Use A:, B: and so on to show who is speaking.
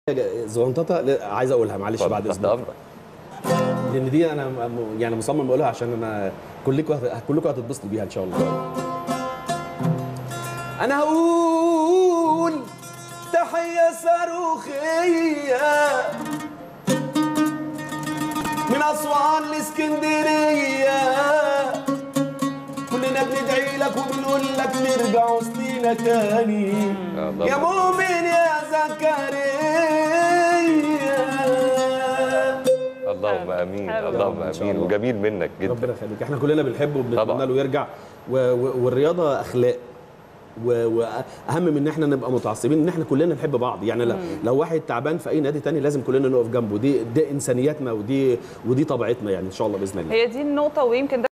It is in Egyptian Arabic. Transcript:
A: زغنططه لا، عايز اقولها معلش بعد
B: تحت
A: اذنك
B: امرك
A: لان دي انا م- يعني مصمم اقولها عشان انا كلكم هت- كلكم هتتبسطوا بيها ان شاء الله انا هقول تحيه صاروخيه من اسوان لاسكندريه كلنا بندعي لك وبنقول لك نرجع وسطينا تاني
B: الله
A: يا
B: أكبر.
A: مؤمن يا زكريا
B: اللهم امين
C: حلو.
B: اللهم
A: إن شاء
B: امين
A: الله.
B: وجميل منك جدا
A: ربنا يخليك احنا كلنا بنحبه وبنتمنى
B: طبعا.
A: له يرجع و... و... والرياضه اخلاق و- واهم من ان احنا نبقى متعصبين ان احنا كلنا نحب بعض يعني لو, لو واحد تعبان في اي نادي تاني لازم كلنا نقف جنبه دي دي انسانياتنا ودي ودي طبيعتنا يعني ان شاء الله باذن الله
C: هي دي النقطه ويمكن ده